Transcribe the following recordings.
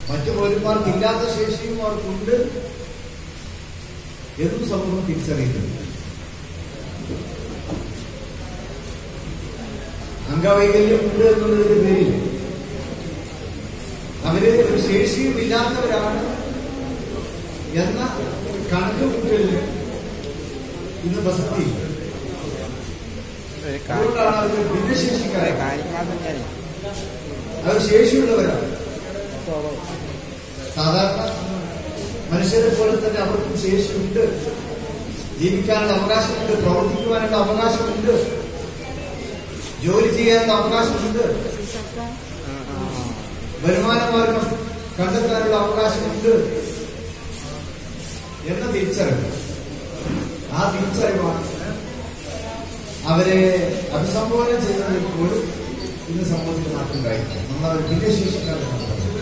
മറ്റു പൗരന്മാർക്ക് ഇല്ലാത്ത ശേഷിയും അവർക്കുണ്ട് എന്നും സമൂഹം തിരിച്ചറിയുന്നുണ്ട് അംഗവൈകല്യം ഉണ്ട് എന്നുള്ളതിന്റെ പേരിൽ അവര് ഒരു ശേഷിയും ഇല്ലാത്തവരാണ് എന്ന കണക്ക് കൂട്ടലിൽ ഇന്ന് പ്രസക്തിയില്ല അതുകൊണ്ടാണ് അവർ ഭിന്നശേഷിക്കാരെ അവർ ശേഷിയുള്ളവരാണ് സാധാരണ മനുഷ്യരെ പോലെ തന്നെ അവർക്കും ശേഷിയുണ്ട് ജീവിക്കാനുള്ള അവകാശമുണ്ട് പ്രവർത്തിക്കുവാനുള്ള അവകാശമുണ്ട് ജോലി ചെയ്യാനുള്ള അവകാശമുണ്ട് വരുമാന മാർഗം കണ്ടെത്താനുള്ള അവകാശമുണ്ട് എന്ന തിരിച്ചറിവ് ആ തിരിച്ചറിവാണ് അവരെ അഭിസംബോധന ചെയ്യുന്നതിൽ പോലും ഇന്ന് സമൂഹത്തിൽ മാറ്റമുണ്ടായിട്ടില്ല നമ്മൾ അവർ ഭിന്നശേഷിക്കാരാണ്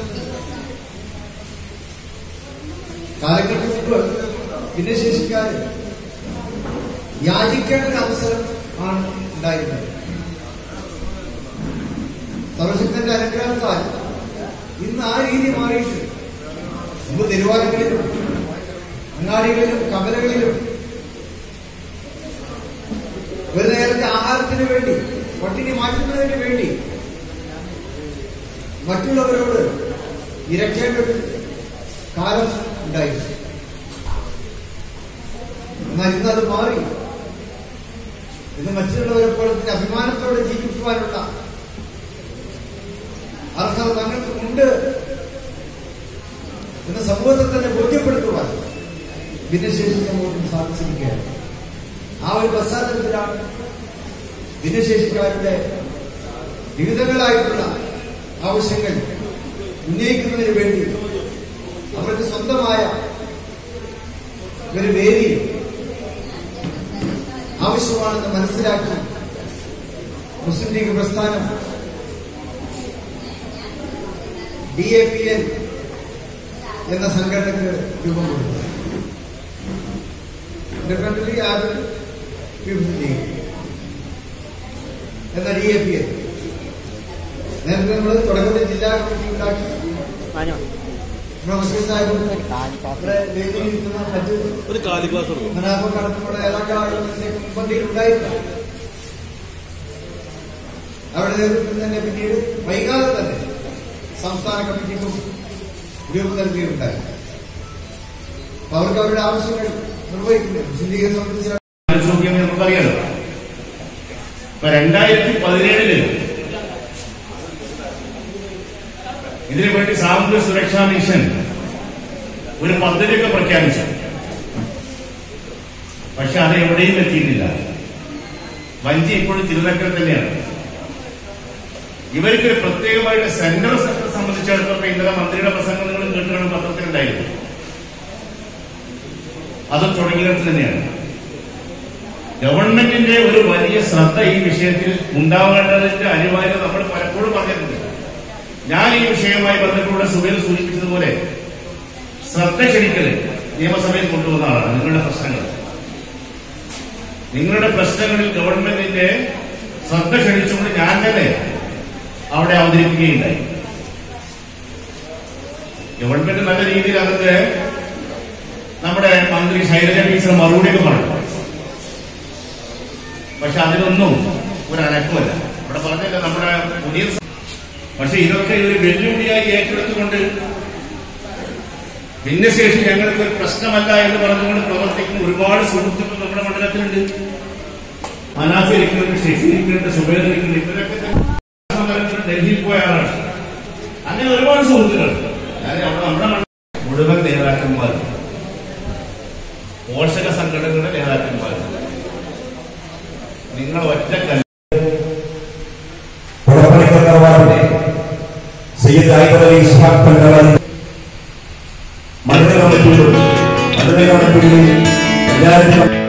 കാലങ്ങൾക്ക് മുമ്പ് ഭിന്നശേഷിക്കാര് യാചിക്കേണ്ട ഒരു അവസരം ആണ് ഉണ്ടായിരുന്നത് സർവശക്തന്റെ അനുഗ്രഹത്താൽ ഇന്ന് ആ രീതി മാറിയിട്ട് മുമ്പ് തിരുവാലകളിലും അങ്ങാടികളിലും കവലകളിലും ഒരു നേരത്തെ ആഹാരത്തിന് വേണ്ടി പട്ടിണി മാറ്റുന്നതിന് വേണ്ടി മറ്റുള്ളവരോട് ഇരക്കേണ്ട ഒരു കാലം ഉണ്ടായിരുന്നു എന്നാൽ ഇന്ന് അത് മാറി ഇന്ന് മറ്റുള്ളവരെ പോലെ തന്നെ അഭിമാനത്തോടെ ജീവിക്കുവാനുള്ള അർഹത തങ്ങൾക്ക് ഉണ്ട് എന്ന് സമൂഹത്തെ തന്നെ ബോധ്യപ്പെടുത്തുവാൻ ഭിന്നശേഷി സമൂഹത്തിന് സാധിച്ചിരിക്കുകയാണ് ആ ഒരു പശ്ചാത്തലത്തിലാണ് ഭിന്നശേഷിക്കാരുടെ വിവിധങ്ങളായിട്ടുള്ള ആവശ്യങ്ങൾ ഉന്നയിക്കുന്നതിന് വേണ്ടി അവർക്ക് സ്വന്തമായ ഒരു വേദി ആവശ്യമാണെന്ന് മനസ്സിലാക്കി മുസ്ലിം ലീഗ് പ്രസ്ഥാനം ഡി എ പി എൽ എന്ന സംഘടനക്ക് രൂപം കൊടുത്തു ഇൻഡിപെൻഡന്റ് ആബിൾ പീപ്പിൾസ് ലീഗ് എന്ന ഡി എ പി എൽ നേരത്തെ നമ്മൾ തുടക്കത്തിൽ ജില്ലാ കമ്മിറ്റി ഉണ്ടാക്കി പ്രൊഫസർ സാഹിബും ഇവിടെ വേദിയിൽ ഇരിക്കുന്ന മറ്റ് ഒരു കാലി ക്ലാസ് എടുക്കും മനാഫം കടക്കുന്ന നേതാക്കളാണ് മുൻപന്തിയിൽ ഉണ്ടായിരുന്നത് അവരുടെ നേതൃത്വത്തിൽ തന്നെ പിന്നീട് വൈകാതെ തന്നെ സംസ്ഥാന കമ്മിറ്റിക്കും ഗ്രൂപ്പ് നൽകുകയുണ്ടായി അപ്പൊ അവർക്ക് അവരുടെ ആവശ്യങ്ങൾ നിർവഹിക്കുന്നത് മുസ്ലിം ലീഗിനെ സംബന്ധിച്ച് നോക്കിയാൽ നമുക്കറിയാലോ ഇപ്പൊ രണ്ടായിരത്തി പതിനേഴില് ഇതിനു വേണ്ടി സാമൂഹ്യ സുരക്ഷാ മിഷൻ ഒരു പദ്ധതിയൊക്കെ പ്രഖ്യാപിച്ചു പക്ഷെ അത് എവിടെയും എത്തിയിട്ടില്ല വഞ്ചി ഇപ്പോഴും തിരുനക്കര തന്നെയാണ് ഇവർക്ക് ഒരു പ്രത്യേകമായിട്ട് സെൻട്രൽ സെക്ടർ സംബന്ധിച്ചിടത്തോളം ഇന്നലെ മന്ത്രിയുടെ പ്രസംഗം നിങ്ങൾ കേട്ടുകൊണ്ട് പത്രത്തിലുണ്ടായിരുന്നു അത് തുടങ്ങിയിടത്ത് തന്നെയാണ് ഗവൺമെന്റിന്റെ ഒരു വലിയ ശ്രദ്ധ ഈ വിഷയത്തിൽ ഉണ്ടാവേണ്ടതിന്റെ അനിവാര്യത നമ്മൾ പലപ്പോഴും പറഞ്ഞിട്ടുണ്ട് ഞാൻ ഈ വിഷയവുമായി ബന്ധപ്പെട്ടുള്ള സുബേൽ സൂചിപ്പിച്ചതുപോലെ ശ്രദ്ധ ക്ഷണിക്കല് നിയമസഭയിൽ കൊണ്ടുവന്ന ആളാണ് നിങ്ങളുടെ പ്രശ്നങ്ങൾ നിങ്ങളുടെ പ്രശ്നങ്ങളിൽ ഗവൺമെന്റിന്റെ ശ്രദ്ധ ക്ഷണിച്ചുകൊണ്ട് ഞാൻ തന്നെ അവിടെ അവതരിപ്പിക്കുകയുണ്ടായി ഗവൺമെന്റ് നല്ല രീതിയിൽ അതൊക്കെ നമ്മുടെ മന്ത്രി ശൈലജ ടീച്ചർ മറുപടിയൊക്കെ പറഞ്ഞു പക്ഷെ അതിനൊന്നും ഒരു അനക്കമല്ല ഇവിടെ പറഞ്ഞില്ല നമ്മുടെ പുതിയ സ- പക്ഷെ ഇതൊക്കെ ഒരു വെല്ലുവിളിയായി ഏറ്റെടുത്തുകൊണ്ട് ഭിന്നശേഷി ഞങ്ങൾക്ക് ഒരു പ്രശ്നമല്ല എന്ന് പറഞ്ഞുകൊണ്ട് പ്രവർത്തിക്കുന്ന ഒരുപാട് സുഹൃത്തുക്കൾ നമ്മുടെ മണ്ഡലത്തിലുണ്ട് അനാസ് ഇരിക്കുന്നുണ്ട് ഷെഫി ഇരിക്കുന്നുണ്ട് സുബേർ ഇരിക്കുന്നുണ്ട് ഇവരൊക്കെ തന്നെ സമരത്തിന് ഡൽഹിയിൽ പോയ ആളാണ് അങ്ങനെ ഒരുപാട് സുഹൃത്തുക്കൾ അതായത് അവിടെ നമ്മുടെ മണ്ഡലം മുഴുവൻ നേതാക്കന്മാർ പോഷക സംഘടനകളുടെ നേതാക്കന്മാർ നിങ്ങൾ ഒറ്റക്കല്ല പുറപ്പണിക്കർവാറിന്റെ സയ്യിദ് ആയിബർ അലി ഇസ്ഹാഖ് തങ്ങളാൽ മണ്ഡല കമ്മിറ്റിയിലും മണ്ഡല കമ്മിറ്റിയിലും എല്ലാവരും